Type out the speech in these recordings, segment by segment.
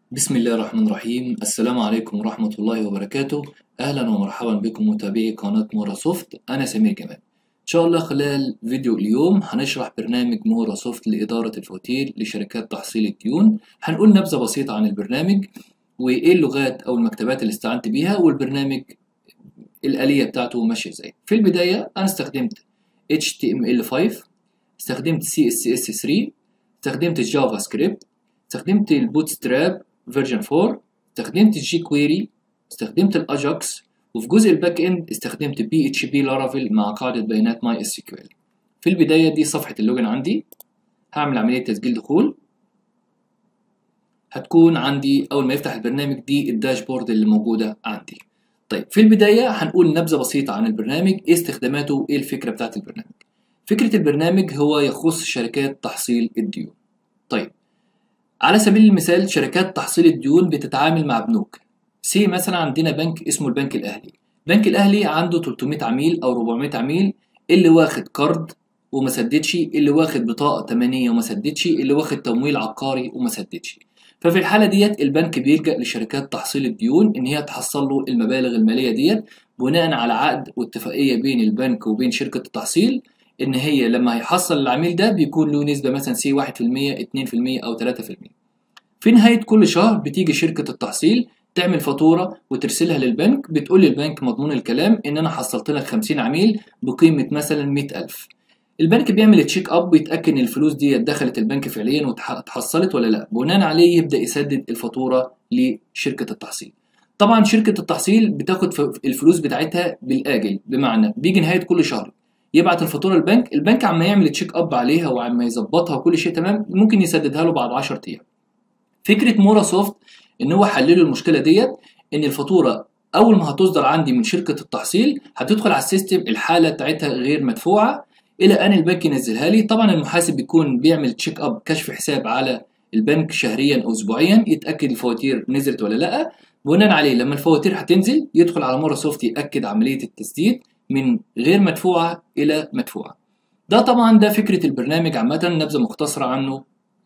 بسم الله الرحمن الرحيم السلام عليكم ورحمة الله وبركاته أهلا ومرحبا بكم متابعي قناة مورا سوفت أنا سمير جمال إن شاء الله خلال فيديو اليوم هنشرح برنامج مورا سوفت لإدارة الفواتير لشركات تحصيل الديون هنقول نبذة بسيطة عن البرنامج وإيه اللغات أو المكتبات اللي استعنت بيها والبرنامج الآلية بتاعته ماشية إزاي في البداية أنا استخدمت HTML5 استخدمت CSS3 استخدمت جافا سكريبت استخدمت البوتستراب فيرجن 4 استخدمت الجي كويري استخدمت الاجاكس وفي جزء الباك اند استخدمت بي اتش بي لارافيل مع قاعده بيانات ماي اس كيو ال في البدايه دي صفحه اللوجن عندي هعمل عمليه تسجيل دخول هتكون عندي اول ما يفتح البرنامج دي الداشبورد اللي موجوده عندي طيب في البدايه هنقول نبذه بسيطه عن البرنامج ايه استخداماته ايه الفكره بتاعت البرنامج فكره البرنامج هو يخص شركات تحصيل الديون طيب على سبيل المثال شركات تحصيل الديون بتتعامل مع بنوك سي مثلا عندنا بنك اسمه البنك الاهلي البنك الاهلي عنده 300 عميل او 400 عميل اللي واخد كارد وما سددش اللي واخد بطاقه ثمنيه وما سددش اللي واخد تمويل عقاري وما سددش ففي الحاله ديت البنك بيلجا لشركات تحصيل الديون ان هي تحصل له المبالغ الماليه ديت بناء على عقد واتفاقيه بين البنك وبين شركه التحصيل ان هي لما هيحصل العميل ده بيكون له نسبه مثلا سي 1% 2% او 3% في نهايه كل شهر بتيجي شركه التحصيل تعمل فاتوره وترسلها للبنك بتقول للبنك مضمون الكلام ان انا حصلت لك 50 عميل بقيمه مثلا 100000 البنك بيعمل تشيك اب ويتاكد ان الفلوس دي دخلت البنك فعليا واتحصلت ولا لا بناء عليه يبدا يسدد الفاتوره لشركه التحصيل طبعا شركه التحصيل بتاخد الفلوس بتاعتها بالاجل بمعنى بيجي نهايه كل شهر يبعت الفاتوره للبنك البنك عما يعمل تشيك اب عليها وعما يظبطها وكل شيء تمام ممكن يسددها له بعد 10 ايام فكره مورا سوفت ان هو حللوا المشكله ديت ان الفاتوره اول ما هتصدر عندي من شركه التحصيل هتدخل على السيستم الحاله بتاعتها غير مدفوعه الى ان البنك ينزلها لي طبعا المحاسب بيكون بيعمل تشيك اب كشف حساب على البنك شهريا او اسبوعيا يتاكد الفواتير نزلت ولا لا بناء عليه لما الفواتير هتنزل يدخل على مورا سوفت ياكد عمليه التسديد من غير مدفوعه الى مدفوعه ده طبعا ده فكره البرنامج عامه نبذه مختصره عنه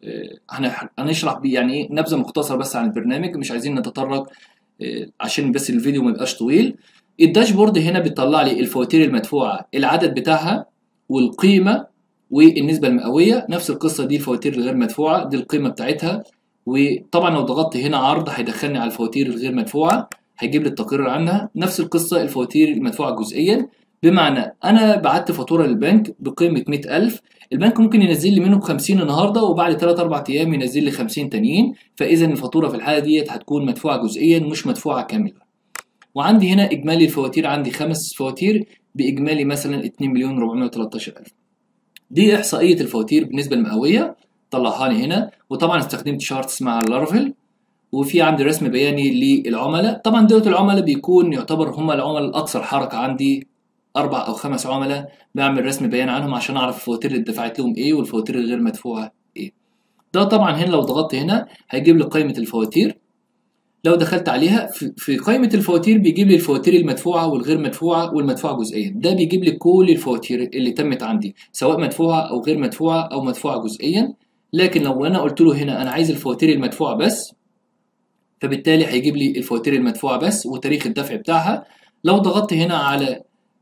هنشرح بيه يعني ايه نبذه مختصره بس عن البرنامج مش عايزين نتطرق عشان بس الفيديو ما يبقاش طويل الداشبورد هنا بيطلع لي الفواتير المدفوعه العدد بتاعها والقيمه والنسبه المئويه نفس القصه دي الفواتير الغير مدفوعه دي القيمه بتاعتها وطبعا لو ضغطت هنا عرض هيدخلني على الفواتير الغير مدفوعه هيجيب لي التقرير عنها نفس القصه الفواتير المدفوعه جزئيا بمعنى انا بعت فاتوره للبنك بقيمه 100000 البنك ممكن ينزل لي منهم 50 النهارده وبعد 3 4 ايام ينزل لي 50 تانيين فاذا الفاتوره في الحاله ديت هتكون مدفوعه جزئيا مش مدفوعه كامله وعندي هنا اجمالي الفواتير عندي خمس فواتير باجمالي مثلا 2 مليون 413 الف دي احصائيه الفواتير بالنسبه المئويه طلعها لي هنا وطبعا استخدمت شارتس مع اللارفل وفي عندي رسم بياني للعملاء طبعا دول العملاء بيكون يعتبر هم العملاء الاكثر حركه عندي اربع او خمس عملاء بعمل رسم بيان عنهم عشان اعرف الفواتير اللي اتدفعت لهم ايه والفواتير الغير مدفوعه ايه ده طبعا هنا لو ضغطت هنا هيجيب لي قائمه الفواتير لو دخلت عليها في قائمه الفواتير بيجيب لي الفواتير المدفوعه والغير مدفوعه والمدفوعه جزئيا ده بيجيب لي كل الفواتير اللي تمت عندي سواء مدفوعه او غير مدفوعه او مدفوعه جزئيا لكن لو انا قلت له هنا انا عايز الفواتير المدفوعه بس فبالتالي هيجيب لي الفواتير المدفوعه بس وتاريخ الدفع بتاعها لو ضغطت هنا على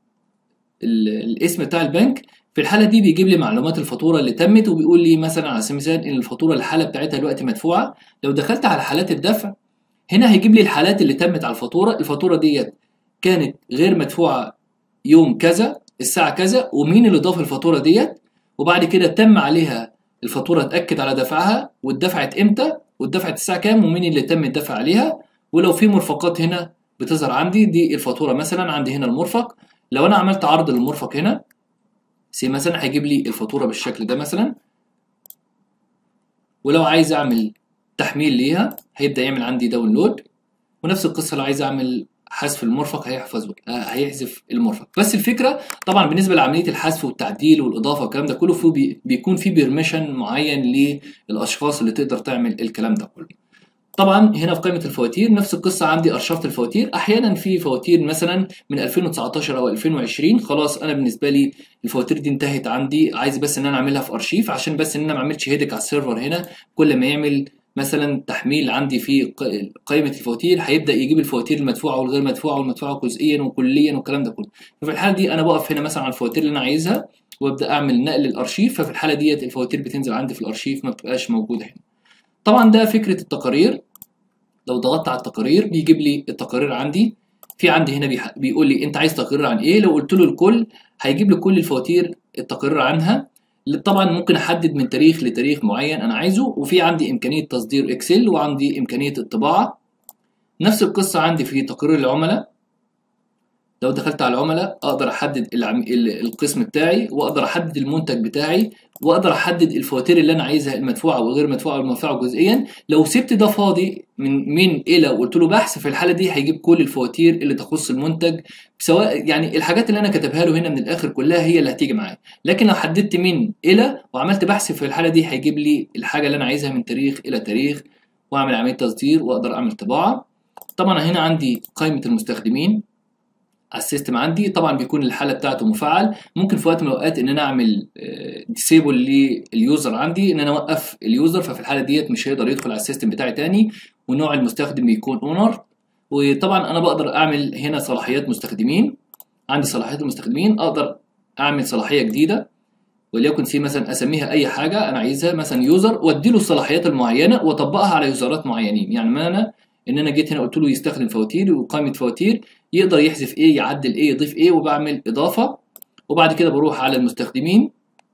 الاسم بتاع البنك في الحاله دي بيجيب لي معلومات الفاتوره اللي تمت وبيقول لي مثلا على سبيل المثال ان الفاتوره الحاله بتاعتها دلوقتي مدفوعه لو دخلت على حالات الدفع هنا هيجيب لي الحالات اللي تمت على الفاتوره الفاتوره ديت كانت غير مدفوعه يوم كذا الساعه كذا ومين اللي ضاف الفاتوره ديت وبعد كده تم عليها الفاتوره اتاكد على دفعها واتدفعت امتى واتدفعت الساعه كام ومين اللي تم الدفع عليها ولو في مرفقات هنا بتظهر عندي دي الفاتوره مثلا عندي هنا المرفق لو انا عملت عرض للمرفق هنا سي مثلا هيجيب لي الفاتوره بالشكل ده مثلا ولو عايز اعمل تحميل ليها هيبدا يعمل عندي داونلود ونفس القصه لو عايز اعمل حذف المرفق هيحفظ آه هيحذف المرفق بس الفكره طبعا بالنسبه لعمليه الحذف والتعديل والاضافه والكلام ده كله في بيكون في بيرميشن معين للاشخاص اللي تقدر تعمل الكلام ده كله طبعا هنا في قائمه الفواتير نفس القصه عندي ارشفت الفواتير احيانا في فواتير مثلا من 2019 او 2020 خلاص انا بالنسبه لي الفواتير دي انتهت عندي عايز بس ان انا اعملها في ارشيف عشان بس ان انا ما اعملش هيدك على السيرفر هنا كل ما يعمل مثلا تحميل عندي في ق- قائمه الفواتير هيبدا يجيب الفواتير المدفوعه والغير مدفوعه والمدفوعه جزئيا وكليا والكلام ده كله ففي الحاله دي انا بقف هنا مثلا على الفواتير اللي انا عايزها وابدا اعمل نقل للارشيف ففي الحاله ديت الفواتير بتنزل عندي في الارشيف ما بتبقاش موجوده هنا طبعا ده فكره التقارير لو ضغطت على التقارير بيجيب لي التقارير عندي في عندي هنا بيح- بيقول لي انت عايز تقرير عن ايه لو قلت له الكل هيجيب لي كل الفواتير التقرير عنها طبعا ممكن احدد من تاريخ لتاريخ معين انا عايزه وفي عندي امكانيه تصدير اكسل وعندي امكانيه الطباعه نفس القصه عندي في تقرير العملاء لو دخلت على العملاء اقدر احدد العم... ال- القسم بتاعي واقدر احدد المنتج بتاعي واقدر احدد الفواتير اللي انا عايزها المدفوعه وغير مدفوعه والمدفوعه جزئيا لو سبت ده فاضي من من الى وقلت له بحث في الحاله دي هيجيب كل الفواتير اللي تخص المنتج سواء يعني الحاجات اللي انا كاتبها له هنا من الاخر كلها هي اللي هتيجي معايا لكن لو حددت من الى وعملت بحث في الحاله دي هيجيب لي الحاجه اللي انا عايزها من تاريخ الى تاريخ واعمل عمليه تصدير واقدر اعمل طباعه طبعا هنا عندي قائمه المستخدمين على السيستم عندي طبعا بيكون الحاله بتاعته مفعل ممكن في وقت من الاوقات ان انا اعمل ديسيبل لليوزر عندي ان انا اوقف اليوزر ففي الحاله ديت مش هيقدر يدخل على السيستم بتاعي تاني ونوع المستخدم بيكون اونر وطبعا انا بقدر اعمل هنا صلاحيات مستخدمين عندي صلاحيات المستخدمين اقدر اعمل صلاحيه جديده وليكن سي مثلا اسميها اي حاجه انا عايزها مثلا يوزر وادي له الصلاحيات المعينه واطبقها على يوزرات معينين يعني ما انا ان انا جيت هنا قلت له يستخدم فواتير وقائمه فواتير يقدر يحذف ايه يعدل ايه يضيف ايه وبعمل اضافه وبعد كده بروح على المستخدمين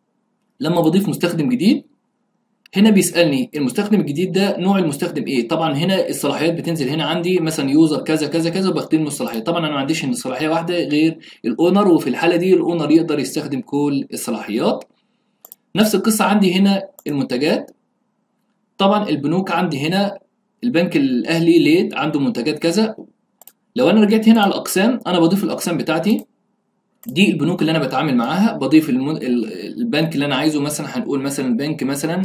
لما بضيف مستخدم جديد هنا بيسالني المستخدم الجديد ده نوع المستخدم ايه طبعا هنا الصلاحيات بتنزل هنا عندي مثلا يوزر كذا كذا كذا وبختار له الصلاحيات طبعا انا ما عنديش ان الصلاحيه واحده غير الاونر وفي الحاله دي الاونر يقدر يستخدم كل الصلاحيات نفس القصه عندي هنا المنتجات طبعا البنوك عندي هنا البنك الاهلي ليه عنده منتجات كذا لو انا رجعت هنا على الاقسام انا بضيف الاقسام بتاعتي دي البنوك اللي انا بتعامل معاها بضيف المن... البنك اللي انا عايزه مثلا هنقول مثلا بنك مثلا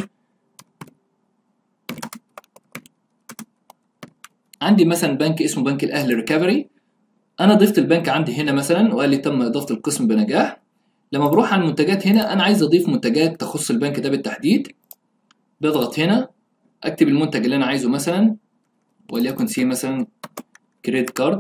عندي مثلا بنك اسمه بنك الاهلي ريكفري انا ضفت البنك عندي هنا مثلا وقال لي تم اضافه القسم بنجاح لما بروح على المنتجات هنا انا عايز اضيف منتجات تخص البنك ده بالتحديد بضغط هنا اكتب المنتج اللي انا عايزه مثلا وليكن سي مثلا كريدت كارد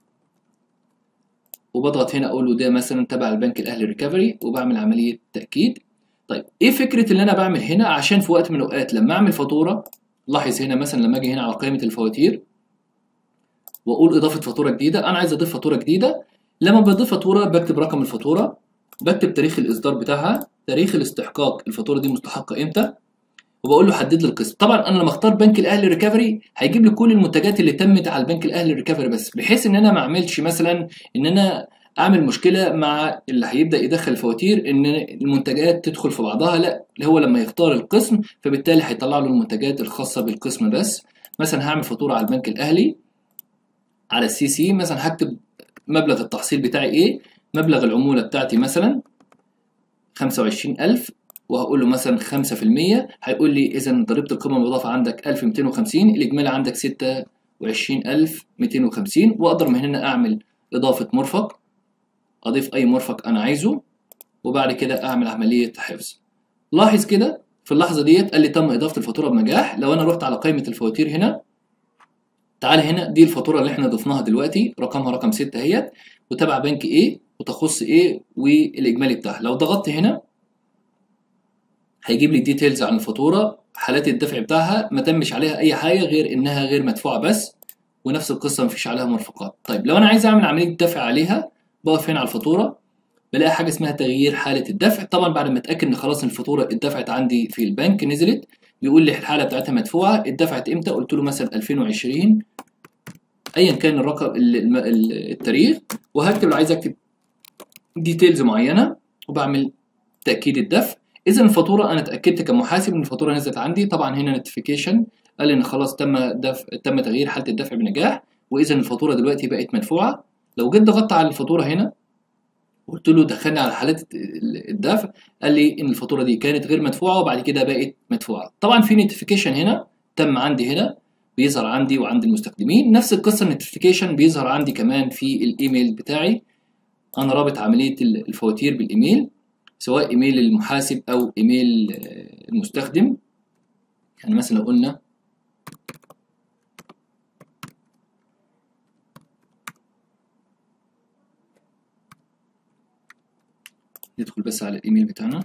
وبضغط هنا اقول له ده مثلا تبع البنك الاهلي ريكفري وبعمل عمليه تاكيد طيب ايه فكره اللي انا بعمل هنا عشان في وقت من الاوقات لما اعمل فاتوره لاحظ هنا مثلا لما اجي هنا على قائمه الفواتير واقول اضافه فاتوره جديده انا عايز اضيف فاتوره جديده لما بضيف فاتوره بكتب رقم الفاتوره بكتب تاريخ الاصدار بتاعها تاريخ الاستحقاق الفاتوره دي مستحقه امتى وبقول له حدد لي القسم طبعا انا لما اختار بنك الاهلي ريكفري هيجيب لي كل المنتجات اللي تمت على البنك الاهلي ريكفري بس بحيث ان انا ما اعملش مثلا ان انا اعمل مشكله مع اللي هيبدا يدخل الفواتير ان المنتجات تدخل في بعضها لا هو لما يختار القسم فبالتالي هيطلع له المنتجات الخاصه بالقسم بس مثلا هعمل فاتوره على البنك الاهلي على السي سي مثلا هكتب مبلغ التحصيل بتاعي ايه مبلغ العموله بتاعتي مثلا 25000 وهقول له مثلا 5% هيقول لي اذا ضريبه القيمه المضافه عندك 1250 الاجمالي عندك 26250 واقدر من هنا اعمل اضافه مرفق اضيف اي مرفق انا عايزه وبعد كده اعمل عمليه حفظ لاحظ كده في اللحظه ديت قال لي تم اضافه الفاتوره بنجاح لو انا رحت على قائمه الفواتير هنا تعال هنا دي الفاتوره اللي احنا ضفناها دلوقتي رقمها رقم 6 اهيت وتبع بنك ايه وتخص ايه والاجمالي بتاعها لو ضغطت هنا هيجيب لي ديتيلز عن الفاتوره حالات الدفع بتاعها ما تمش عليها اي حاجه غير انها غير مدفوعه بس ونفس القصه مفيش عليها مرفقات طيب لو انا عايز اعمل عمليه دفع عليها بقف هنا على الفاتوره بلاقي حاجه اسمها تغيير حاله الدفع طبعا بعد ما اتاكد ان خلاص الفاتوره اتدفعت عندي في البنك نزلت بيقول لي الحاله بتاعتها مدفوعه اتدفعت امتى قلت له مثلا 2020 ايا كان الرقم التاريخ وهكتب لو عايز اكتب ديتيلز معينه وبعمل تاكيد الدفع اذا الفاتوره انا اتاكدت كمحاسب ان الفاتوره نزلت عندي طبعا هنا نوتيفيكيشن قال ان خلاص تم دفع تم تغيير حاله الدفع بنجاح واذا الفاتوره دلوقتي بقت مدفوعه لو جيت ضغطت على الفاتوره هنا قلت له دخلني على حالات الدفع قال لي ان الفاتوره دي كانت غير مدفوعه وبعد كده بقت مدفوعه طبعا في نوتيفيكيشن هنا تم عندي هنا بيظهر عندي وعند المستخدمين نفس القصه النوتيفيكيشن بيظهر عندي كمان في الايميل بتاعي انا رابط عمليه الفواتير بالايميل سواء ايميل المحاسب او ايميل المستخدم يعني مثلا لو قلنا ندخل بس على الايميل بتاعنا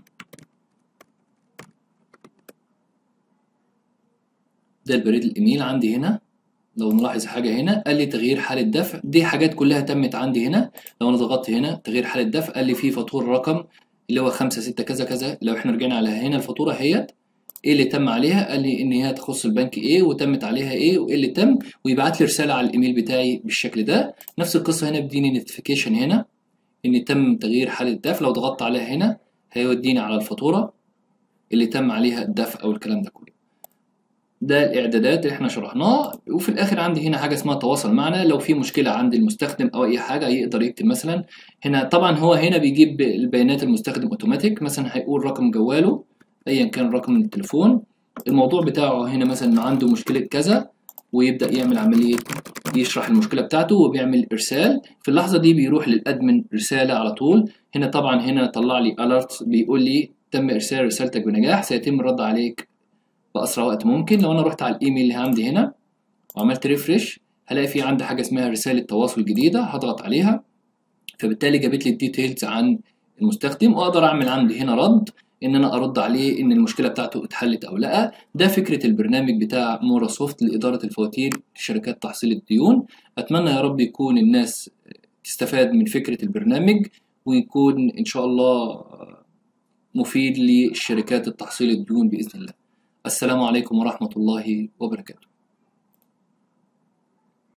ده البريد الايميل عندي هنا لو نلاحظ حاجة هنا قال لي تغيير حالة دفع دي حاجات كلها تمت عندي هنا لو انا ضغطت هنا تغيير حالة دفع قال لي في فاتورة رقم اللي هو خمسة ستة كذا كذا لو احنا رجعنا على هنا الفاتورة اهيت ايه اللي تم عليها قال لي ان هي تخص البنك ايه وتمت عليها ايه وايه اللي تم ويبعت لي رسالة على الايميل بتاعي بالشكل ده نفس القصة هنا بيديني نوتيفيكيشن هنا ان تم تغيير حالة الدفع لو ضغطت عليها هنا هيوديني على الفاتورة اللي تم عليها الدفع او الكلام ده كله ده الاعدادات اللي احنا شرحناه وفي الاخر عندي هنا حاجه اسمها تواصل معنا لو في مشكله عند المستخدم او اي حاجه يقدر يكتب مثلا هنا طبعا هو هنا بيجيب البيانات المستخدم اوتوماتيك مثلا هيقول رقم جواله ايا كان رقم التليفون الموضوع بتاعه هنا مثلا انه عنده مشكله كذا ويبدا يعمل عمليه يشرح المشكله بتاعته وبيعمل ارسال في اللحظه دي بيروح للادمن رساله على طول هنا طبعا هنا طلع لي اليرت بيقول لي تم ارسال رسالتك بنجاح سيتم الرد عليك باسرع وقت ممكن لو انا رحت على الايميل اللي عندي هنا وعملت ريفرش هلاقي في عندي حاجه اسمها رساله تواصل جديده هضغط عليها فبالتالي جابت لي الديتيلز عن المستخدم واقدر اعمل عندي هنا رد ان انا ارد عليه ان المشكله بتاعته اتحلت او لا ده فكره البرنامج بتاع مورا سوفت لاداره الفواتير شركات تحصيل الديون اتمنى يا رب يكون الناس تستفاد من فكره البرنامج ويكون ان شاء الله مفيد لشركات التحصيل الديون باذن الله السلام عليكم ورحمه الله وبركاته